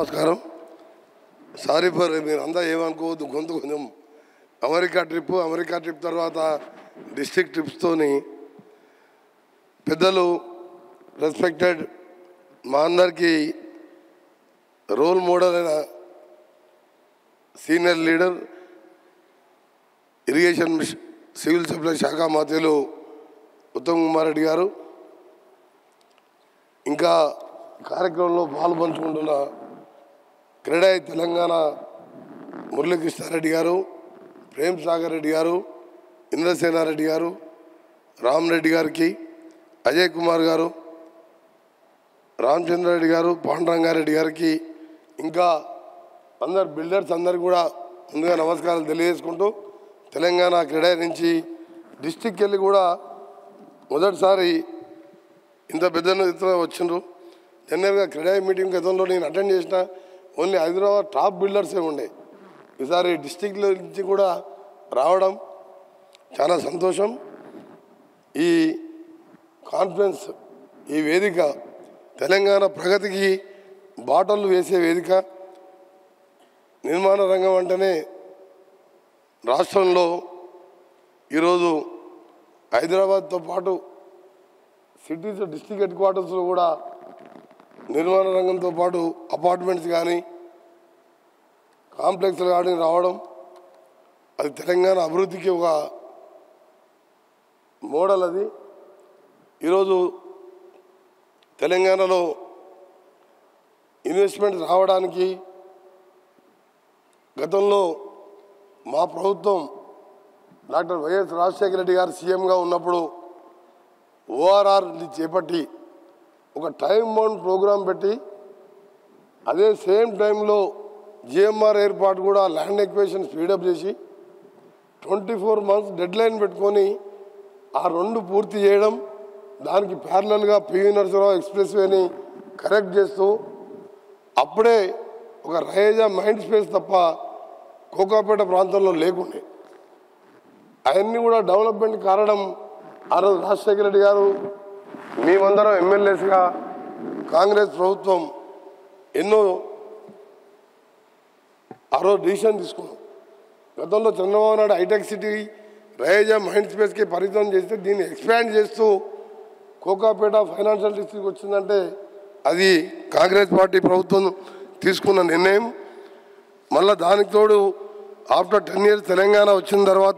నమస్కారం sorry for మీరు అంతా ఏమనుకోవద్దు గొంతు కొంచెం అమెరికా ట్రిప్ అమెరికా ట్రిప్ తర్వాత డిస్ట్రిక్ట్ ట్రిప్స్తోని పెద్దలు రెస్పెక్టెడ్ మా అందరికీ రోల్ మోడల్ అయిన సీనియర్ లీడర్ ఇరిగేషన్ మిష్- సివిల్ సప్లై శాఖ మంత్రులు ఉత్తమ్ కుమార్ రెడ్డి గారు ఇంకా కార్యక్రమంలో పాలు పంచుకుంటున్న క్రీడా తెలంగాణ మురళీకృష్ణారెడ్డి గారు ప్రేమ్ సాగర్ రెడ్డి గారు ఇంద్రసేనారెడ్డి గారు రామరెడ్డి గారికి అజయ్ కుమార్ గారు రామచంద్రారెడ్డి గారు పాండురంగారెడ్డి గారికి ఇంకా అందరు బిల్డర్స్ అందరు కూడా ముందుగా నమస్కారాలు తెలియజేసుకుంటూ తెలంగాణ క్రీడా నుంచి డిస్టిక్ వెళ్ళి కూడా మొదటిసారి ఇంత పెద్ద ఎత్తున వచ్చిండ్రు జనరల్గా క్రీడా మీటింగ్ గతంలో నేను అటెండ్ చేసిన ఓన్లీ హైదరాబాద్ టాప్ బిల్డర్సే ఉండే ఈసారి డిస్టిక్లో నుంచి కూడా రావడం చాలా సంతోషం ఈ కాన్ఫరెన్స్ ఈ వేదిక తెలంగాణ ప్రగతికి బాటలు వేసే వేదిక నిర్మాణ రంగం అంటేనే రాష్ట్రంలో ఈరోజు హైదరాబాద్తో పాటు సిటీస్ డిస్టిక్ హెడ్ క్వార్టర్స్లో కూడా నిర్మాణ రంగంతో పాటు అపార్ట్మెంట్స్ కానీ కాంప్లెక్స్లు కానీ రావడం అది తెలంగాణ అభివృద్ధికి ఒక మోడల్ అది ఈరోజు తెలంగాణలో ఇన్వెస్ట్మెంట్ రావడానికి గతంలో మా ప్రభుత్వం డాక్టర్ వైఎస్ రాజశేఖర రెడ్డి గారు సీఎంగా ఉన్నప్పుడు ఓఆర్ఆర్ చేపట్టి ఒక టైం బౌండ్ ప్రోగ్రాం పెట్టి అదే సేమ్ టైంలో జిఎంఆర్ ఏర్పాటు కూడా ల్యాండ్ ఎక్వేషన్ స్పీడప్ చేసి twenty four months dead line పెట్టుకొని ఆ రెండు పూర్తి చేయడం దానికి ప్యారలల్గా పివి నరసింహరావు ఎక్స్ప్రెస్ వేని కరెక్ట్ చేస్తూ అప్పుడే ఒక రయేజా మైండ్ స్పేస్ తప్ప కోకాపేట ప్రాంతంలో లేకుండే అవన్నీ కూడా డెవలప్మెంట్ కారణం ఆ రోజు రాజశేఖర రెడ్డి గారు మేమందరం ఎమ్మెల్యేస్గా కాంగ్రెస్ ప్రభుత్వం ఎన్నో ఆ రోజు డిసిషన్ తీసుకున్నాం గతంలో Chandrababu Naidu hi tech city Raheja mind స్పేస్కి పరిమితం చేస్తే దీన్ని ఎక్స్పాండ్ చేస్తూ కోకాపేట ఫైనాన్షియల్ డిస్ట్రిక్ట్ వచ్చిందంటే అది కాంగ్రెస్ పార్టీ ప్రభుత్వం తీసుకున్న నిర్ణయం మళ్ళీ దానికి తోడు ఆఫ్టర్ టెన్ ఇయర్స్ తెలంగాణ వచ్చిన తర్వాత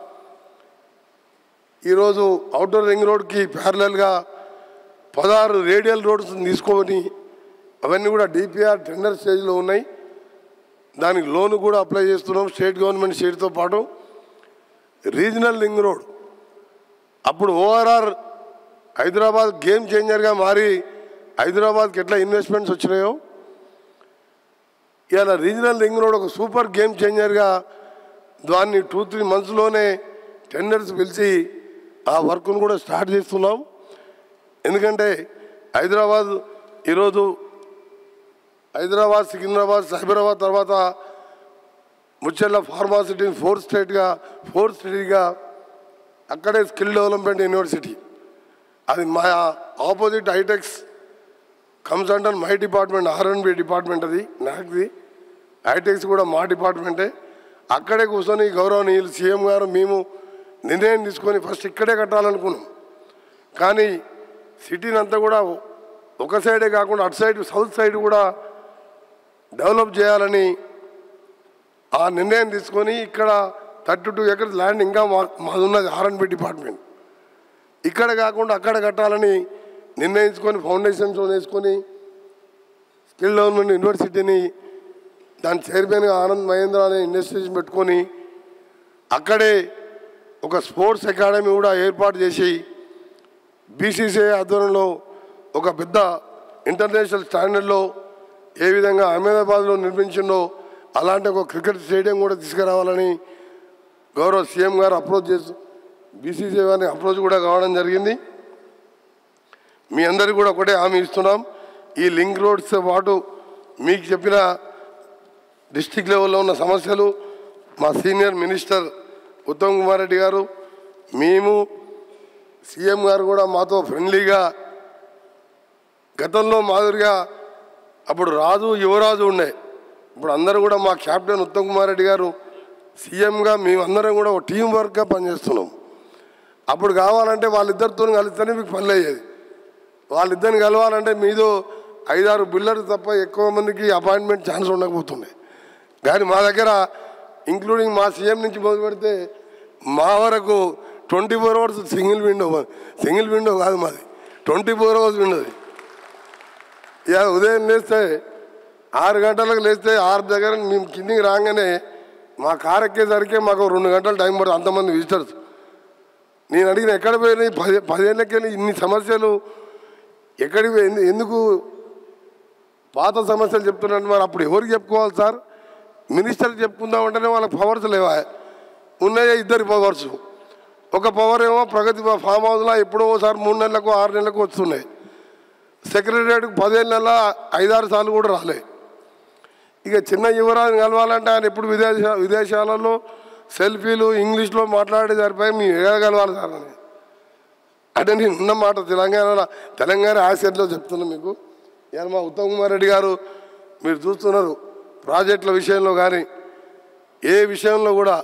ఈరోజు అవుటర్ రింగ్ రోడ్కి ప్యారలల్గా పదహారు రేడియల్ రోడ్స్ తీసుకొని అవన్నీ కూడా డిపిఆర్ టెండర్ స్టేజ్లో ఉన్నాయి దానికి లోన్ కూడా అప్లై చేస్తున్నాం స్టేట్ గవర్నమెంట్ స్టేట్తో పాటు రీజనల్ రింగ్ రోడ్ అప్పుడు ఓఆర్ఆర్ హైదరాబాద్ గేమ్ చేంజర్గా మారి హైదరాబాద్కి ఎట్లా ఇన్వెస్ట్మెంట్స్ వచ్చినాయో ఇవాళ రీజనల్ రింగ్ రోడ్ ఒక సూపర్ గేమ్ చేంజర్గా దాన్ని టూ త్రీ మంత్స్లోనే టెండర్స్ పిలిచి ఆ వర్క్ను కూడా స్టార్ట్ చేస్తున్నాం ఎందుకంటే హైదరాబాద్ ఈరోజు హైదరాబాద్ సికింద్రాబాద్ సైబరాబాద్ తర్వాత ముచ్చెల్ల ఫార్మాసిటీని ఫోర్త్ స్టేట్గా ఫోర్త్ సిటీగా అక్కడే స్కిల్ డెవలప్మెంట్ యూనివర్సిటీ అది మా opposite Hitex comes under my department R N B department అది నాకుది హైటెక్స్ కూడా మా డిపార్ట్మెంటే అక్కడే కూర్చొని గౌరవనీయులు సీఎం గారు మేము నిర్ణయం తీసుకొని ఫస్ట్ ఇక్కడే కట్టాలనుకున్నాం కానీ సిటీని అంతా కూడా ఒక సైడే కాకుండా అటు సైడ్ సౌత్ సైడ్ కూడా డెవలప్ చేయాలని ఆ నిర్ణయం తీసుకొని ఇక్కడ థర్టీ టూ ఎకర్స్ ల్యాండ్ ఇంకా మా మాది ఉన్నది ఆర్ఎన్బి డిపార్ట్మెంట్ ఇక్కడ కాకుండా అక్కడ కట్టాలని నిర్ణయించుకొని ఫౌండేషన్స్ వేసుకొని స్కిల్ డెవలప్మెంట్ యూనివర్సిటీని దాని చైర్మన్గా ఆనంద్ మహేంద్ర అనే ఇండస్ట్రీస్ పెట్టుకొని అక్కడే ఒక స్పోర్ట్స్ అకాడమీ కూడా ఏర్పాటు చేసి బీసీసీఐ ఆధ్వర్యంలో ఒక పెద్ద ఇంటర్నేషనల్ స్టాండర్డ్లో ఏ విధంగా అహ్మదాబాద్లో నిర్మించిందో అలాంటి ఒక క్రికెట్ స్టేడియం కూడా తీసుకురావాలని గౌరవ సీఎం గారు అప్రోచ్ చేస్తూ బీసీసీఐ గారిని అప్రోచ్ కూడా కావడం జరిగింది మీ అందరికీ కూడా ఒకటే హామీ ఇస్తున్నాం ఈ లింక్ రోడ్స్తో పాటు మీకు చెప్పిన డిస్టిక్ లెవెల్లో ఉన్న సమస్యలు మా సీనియర్ మినిస్టర్ ఉత్తమ్ కుమార్ రెడ్డి గారు మేము సీఎం గారు కూడా మాతో ఫ్రెండ్లీగా గతంలో మాదిరిగా అప్పుడు రాజు యువరాజు ఉండే ఇప్పుడు అందరూ కూడా మా కెప్టెన్ ఉత్తమ్ కుమార్ రెడ్డి గారు సీఎంగా మేమందరం కూడా ఒక టీం వర్క్గా పనిచేస్తున్నాం అప్పుడు కావాలంటే వాళ్ళిద్దరితో కలిస్తేనే మీకు పనులు అయ్యేది వాళ్ళిద్దరిని కలవాలంటే మీదో ఐదారు బిల్లర్స్ తప్ప ఎక్కువ మందికి అపాయింట్మెంట్ ఛాన్స్ ఉండకపోతుండే కానీ మా దగ్గర ఇంక్లూడింగ్ మా సీఎం నుంచి మొదలు పెడితే మా వరకు twenty four hours single window single window కాదు మాది ట్వంటీ ఫోర్ అవర్స్ విండోది ఇక ఉదయం లేస్తే ఆరు గంటలకు లేస్తే ఆరు దగ్గర మేము కిందికి రాగానే మా కారు ఎక్కేసరికి మాకు రెండు గంటలు టైం పడుతుంది అంతమంది విజిటర్స్ నేను అడిగిన ఎక్కడ పోయినాయి పది పదేళ్ళకెళ్ళి ఇన్ని సమస్యలు ఎక్కడికి పోయి- ఎందు- ఎందుకు పాత సమస్యలు చెప్తున్నాను మరి అప్పుడు ఎవరికి చెప్పుకోవాలి సార్ మినిస్టర్కి చెప్పుకుందామంటేనే వాళ్ళకి పవర్స్ లేవా ఉన్నాయే ఇద్దరి పవర్స్ ఒక పవర్ ఏమో ప్రగతి ఫామ్ హౌస్లో ఎప్పుడో ఒకసారి మూడు నెలలకు ఆరు నెలలకు వస్తున్నాయి సెక్రటరియట్కి పదిహేను నెలల ఐదారు సార్లు కూడా రాలే ఇక చిన్న యువరాజుని కలవాలంటే ఆయన ఎప్పుడు విదేశ విదేశాలలో సెల్ఫీలు ఇంగ్లీష్లో మాట్లాడే సరిపోయి మేము ఏ కలవాలి సార్ అని అంటే నేను ఉన్న మాట తెలంగాణ తెలంగాణ ఆశయంలో చెప్తున్నా మీకు ఇవాళ మా ఉత్తమ్ కుమార్ రెడ్డి గారు మీరు చూస్తున్నారు ప్రాజెక్టుల విషయంలో కానీ ఏ విషయంలో కూడా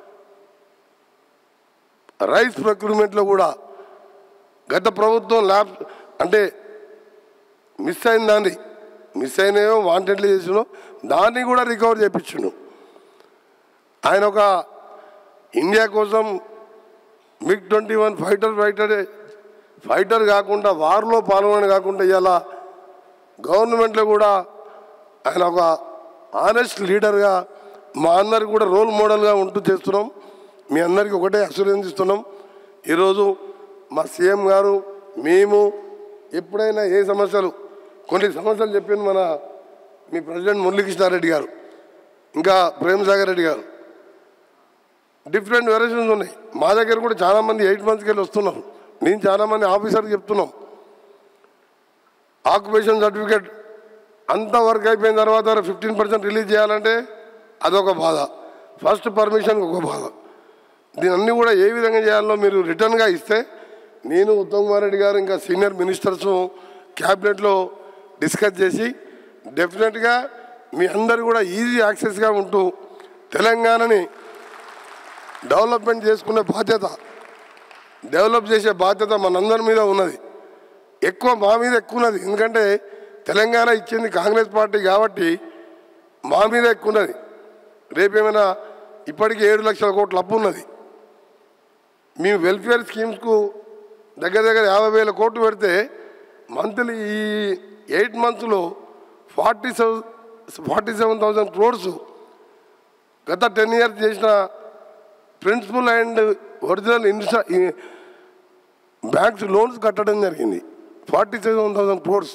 రైస్ ప్రొక్యూర్మెంట్లో కూడా గత ప్రభుత్వం ల్యాబ్ అంటే మిస్ అయిన దాన్ని మిస్ అయినేమో వాంటెడ్లీ చేసిన దాన్ని కూడా రికవర్ చేయించుండు ఆయన ఒక ఇండియా కోసం MiG twenty one fighter fighter fighter కాకుండా వార్లో పాల్గొనడం కాకుండా ఇవాళ గవర్నమెంట్లో కూడా ఆయన ఒక ఆనెస్ట్ లీడర్గా మా అందరికి కూడా రోల్ మోడల్గా ఉంటూ చేస్తున్నాం మీ అందరికీ ఒకటే అసూరెన్స్ ఇస్తున్నాం ఈరోజు మా సీఎం గారు మేము ఎప్పుడైనా ఏ సమస్యలు కొన్ని సమస్యలు చెప్పింది మన మీ ప్రెసిడెంట్ మురళీకృష్ణారెడ్డి గారు ఇంకా ప్రేమ్ సాగర్ రెడ్డి గారు డిఫరెంట్ వెరైటీస్ ఉన్నాయి మా దగ్గర కూడా చాలా మంది ఎయిట్ మంత్స్కి వెళ్ళి వస్తున్నారు నేను చాలా మంది ఆఫీసర్కి చెప్తున్నాం ఆక్యుపేషన్ సర్టిఫికేట్ అంత వర్క్ అయిపోయిన తర్వాత ఫిఫ్టీన్ పర్సెంట్ రిలీజ్ చేయాలంటే అదొక బాధ ఫస్ట్ పర్మిషన్ ఒక బాధ దీని అన్ని కూడా ఏ విధంగా చేయాలో మీరు రిటర్న్గా ఇస్తే నేను ఉత్తమ్ కుమార్ రెడ్డి గారు ఇంకా సీనియర్ మినిస్టర్స్ క్యాబినెట్లో డిస్కస్ చేసి డెఫినెట్గా మీ అందరు కూడా ఈజీ యాక్సెస్గా ఉంటూ తెలంగాణని డెవలప్మెంట్ చేసుకునే బాధ్యత డెవలప్ చేసే బాధ్యత మనందరి మీద ఉన్నది ఎక్కువ మా మీద ఎక్కువ ఉన్నది ఎందుకంటే తెలంగాణ ఇచ్చింది కాంగ్రెస్ పార్టీ కాబట్టి మా మీద ఎక్కువ ఉన్నది రేపేమైనా ఇప్పటికి ఏడు లక్షల కోట్ల అప్పు ఉన్నది మేము వెల్ఫేర్ స్కీమ్స్కు దగ్గర దగ్గర యాభై వేల కోట్లు పెడితే మంత్లీ ఈ ఎయిట్ మంత్స్లో forty seven forty seven thousand crores గత టెన్ ఇయర్స్ చేసిన principal and original insta banks loans కట్టడం జరిగింది ఫార్టీ సెవెన్ థౌసండ్ క్రోర్స్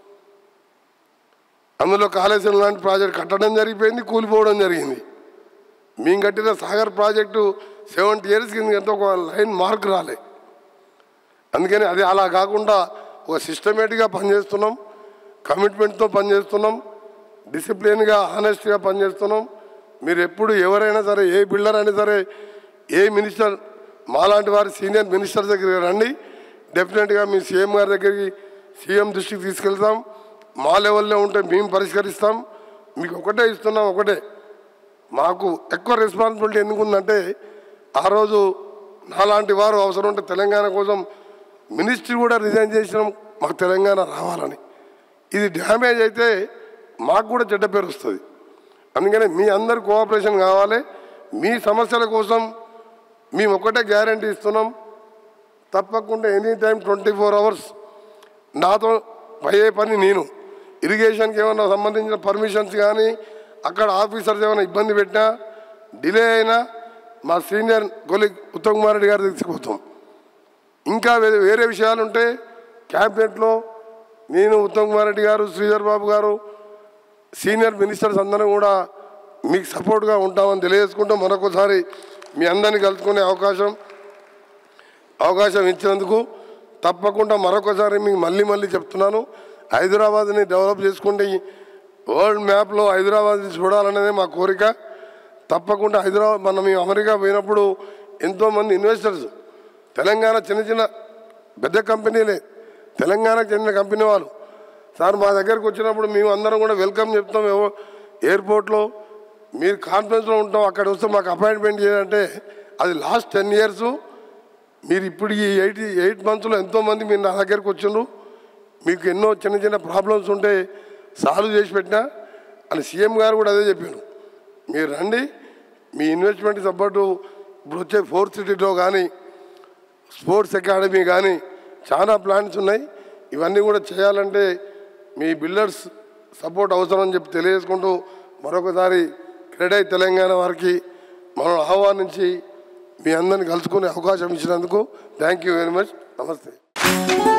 అందులో కాళేశ్వరం లాంటి ప్రాజెక్ట్ కట్టడం జరిగిపోయింది కూలిపోవడం జరిగింది మేము కట్టిన సాగర్ ప్రాజెక్టు సెవెంటీ ఇయర్స్ కింద ఎంతో ఒక లైన్ మార్క్ రాలే అందుకని అది అలా కాకుండా ఒక సిస్టమేటిక్గా పనిచేస్తున్నాం కమిట్మెంట్తో పనిచేస్తున్నాం డిసిప్లిన్గా ఆనెస్ట్గా పనిచేస్తున్నాం మీరు ఎప్పుడు ఎవరైనా సరే ఏ బిల్డర్ అయినా సరే ఏ మినిస్టర్ మాలాంటి వారి సీనియర్ మినిస్టర్ దగ్గరికి రండి డెఫినెట్గా మీ సీఎం గారి దగ్గరికి సీఎం దృష్టికి తీసుకెళ్తాం మా లెవెల్లో ఉంటే మేము పరిష్కరిస్తాం మీకు ఒకటే ఇస్తున్నాం ఒకటే మాకు ఎక్కువ రెస్పాన్సిబిలిటీ ఎందుకు ఉందంటే ఆ రోజు నాలాంటి వారు అవసరం ఉంటే తెలంగాణ కోసం మినిస్ట్రీ కూడా రిజైన్ చేసినాం మాకు తెలంగాణ రావాలని ఇది డ్యామేజ్ అయితే మాకు కూడా చెడ్డ పేరు వస్తుంది అందుకని మీ అందరి కోఆపరేషన్ కావాలి మీ సమస్యల కోసం మేము ఒకటే గ్యారంటీ ఇస్తున్నాం తప్పకుండా any time twenty four hours నాతో అయ్యే పని నేను ఇరిగేషన్కి ఏమైనా సంబంధించిన పర్మిషన్స్ కానీ అక్కడ ఆఫీసర్స్ ఏమైనా ఇబ్బంది పెట్టినా డిలే అయినా మా సీనియర్ కొలిగ్ ఉత్తమ్ కుమార్ రెడ్డి గారు తీసుకుపోతాం ఇంకా వే- వేరే విషయాలు ఉంటే క్యాబినెట్లో నేను ఉత్తమ్ కుమార్ రెడ్డి గారు శ్రీధర్ బాబు గారు సీనియర్ మినిస్టర్స్ అందరం కూడా మీకు సపోర్ట్గా ఉంటామని తెలియజేసుకుంటూ మరొకసారి మీ అందరినీ కలుసుకునే అవకాశం అవకాశం ఇచ్చినందుకు తప్పకుండా మరొకసారి మీకు మళ్ళీ మళ్ళీ చెప్తున్నాను హైదరాబాద్ని డెవలప్ చేసుకుంటే ఈ వరల్డ్ మ్యాప్లో హైదరాబాద్ చూడాలనేదే మా కోరిక తప్పకుండా హైదరాబాద్ మనం మేము అమెరికా పోయినప్పుడు ఎంతోమంది ఇన్వెస్టర్స్ తెలంగాణ చిన్న చిన్న పెద్ద కంపెనీలే తెలంగాణకు చెందిన కంపెనీ వాళ్ళు సార్ మా దగ్గరకు వచ్చినప్పుడు మేము అందరం కూడా వెల్కమ్ చెప్తాం ఎవ- ఎయిర్పోర్ట్లో మీరు కాన్ఫరెన్స్లో ఉంటాం అక్కడ వస్తే మాకు అపాయింట్మెంట్ చేయాలంటే అది లాస్ట్ టెన్ ఇయర్స్ మీరు ఇప్పుడు ఈ ఎయిట్ ఎయిట్ మంత్స్లో ఎంతోమంది మీరు నా దగ్గరకు వచ్చిండ్రు మీకు ఎన్నో చిన్న చిన్న ప్రాబ్లమ్స్ ఉంటే సాల్వ్ చేసి పెట్టినా అని సీఎం గారు కూడా అదే చెప్పారు మీరు రండి మీ ఇన్వెస్ట్మెంట్ సపోర్టు ఇప్పుడు వచ్చే ఫోర్త్ సిటీలో కానీ స్పోర్ట్స్ అకాడమీ కానీ చాలా ప్లాన్స్ ఉన్నాయి ఇవన్నీ కూడా చేయాలంటే మీ బిల్డర్స్ సపోర్ట్ అవసరం అని చెప్పి తెలియజేసుకుంటూ మరొకసారి క్రెడై తెలంగాణ వారికి మనం ఆహ్వానించి మీ అందరిని కలుసుకునే అవకాశం ఇచ్చినందుకు థ్యాంక్ యూ వెరీ మచ్ నమస్తే